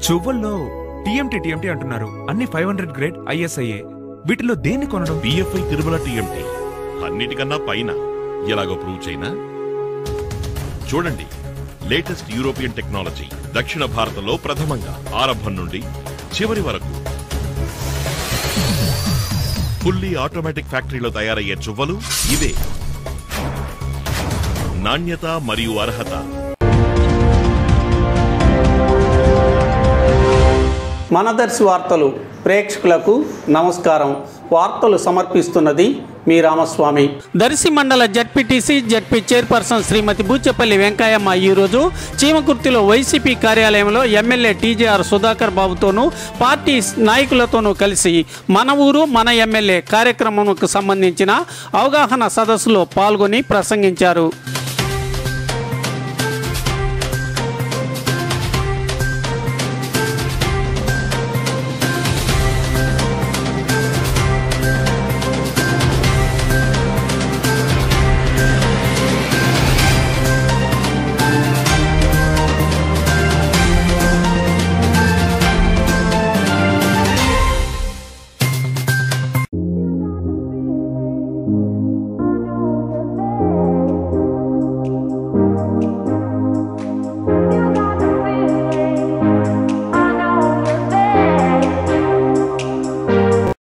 చువ్వల్లో TMT TMT అంటున్నారు అన్ని five hundred grade ఐఎస్ఐఏ వీటిలో దేన్ని కొనడం బిఎఫ్ఐ తిరుమల టీఎంటీ అన్నిటికన్నా పైన ఎలాగో ప్రూవ్ చైనా చూడండి లేటెస్ట్ యూరోపియన్ టెక్నాలజీ దక్షిణ భారతంలో ప్రథమంగా ఆరంభం నుండి చివరి వరకు ఫుల్లీ ఆటోమేటిక్ ఫ్యాక్టరీలో తయారయ్యే చువ్వలు ఇవే నాణ్యత మరియు అర్హత మనదర్శి వార్తలు ప్రేక్షకులకు నమస్కారం వార్తలు సమర్పిస్తున్నది మీ రామస్వామి దర్శి మండల ZPTC ZP chairperson Srimati Buchepalli Venkayamma ఈరోజు చీమకుర్తిలో వైసీపీ కార్యాలయంలో ఎమ్మెల్యే టీజేఆర్ సుధాకర్ బాబుతోనూ పార్టీ నాయకులతోనూ కలిసి మన ఊరు మన ఎమ్మెల్యే కార్యక్రమంకు సంబంధించిన అవగాహన సదస్సులో పాల్గొని ప్రసంగించారు